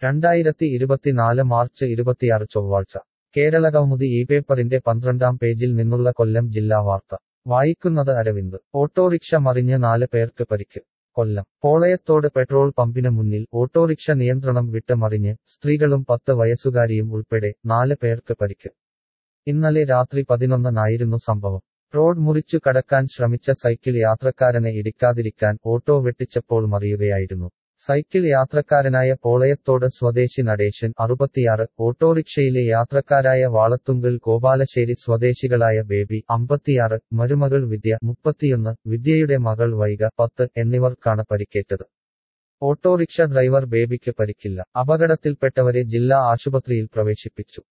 രണ്ടായിരത്തി ഇരുപത്തിനാല് മാർച്ച് ഇരുപത്തിയാറ് ചൊവ്വാഴ്ച കേരള കൗമുദി ഈ പേപ്പറിന്റെ പന്ത്രണ്ടാം പേജിൽ നിന്നുള്ള കൊല്ലം ജില്ലാ വാർത്ത വായിക്കുന്നത് അരവിന്ദ് ഓട്ടോറിക്ഷ മറിഞ്ഞ് നാല് പേർക്ക് പരിക്ക് കൊല്ലം പോളയത്തോട് പെട്രോൾ പമ്പിന് മുന്നിൽ ഓട്ടോറിക്ഷ നിയന്ത്രണം വിട്ട് മറിഞ്ഞ് സ്ത്രീകളും പത്ത് വയസ്സുകാരിയും ഉൾപ്പെടെ നാല് പേർക്ക് പരിക്ക് ഇന്നലെ രാത്രി പതിനൊന്നിനായിരുന്നു സംഭവം റോഡ് മുറിച്ചു കടക്കാൻ ശ്രമിച്ച സൈക്കിൾ യാത്രക്കാരനെ ഇടിക്കാതിരിക്കാൻ ഓട്ടോ വെട്ടിച്ചപ്പോൾ മറിയുകയായിരുന്നു സൈക്കിൾ യാത്രക്കാരനായ പോളയത്തോട് സ്വദേശി നടേശൻ അറുപത്തിയാറ് ഓട്ടോറിക്ഷയിലെ യാത്രക്കാരായ വാളത്തുങ്കൽ ഗോപാലശ്ശേരി സ്വദേശികളായ ബേബി അമ്പത്തിയാറ് മരുമകൾ വിദ്യ മുപ്പത്തിയൊന്ന് വിദ്യയുടെ മകൾ വൈക പത്ത് എന്നിവർക്കാണ് പരിക്കേറ്റത് ഓട്ടോറിക്ഷ ഡ്രൈവർ ബേബിക്ക് പരിക്കില്ല അപകടത്തിൽപ്പെട്ടവരെ ജില്ലാ ആശുപത്രിയിൽ പ്രവേശിപ്പിച്ചു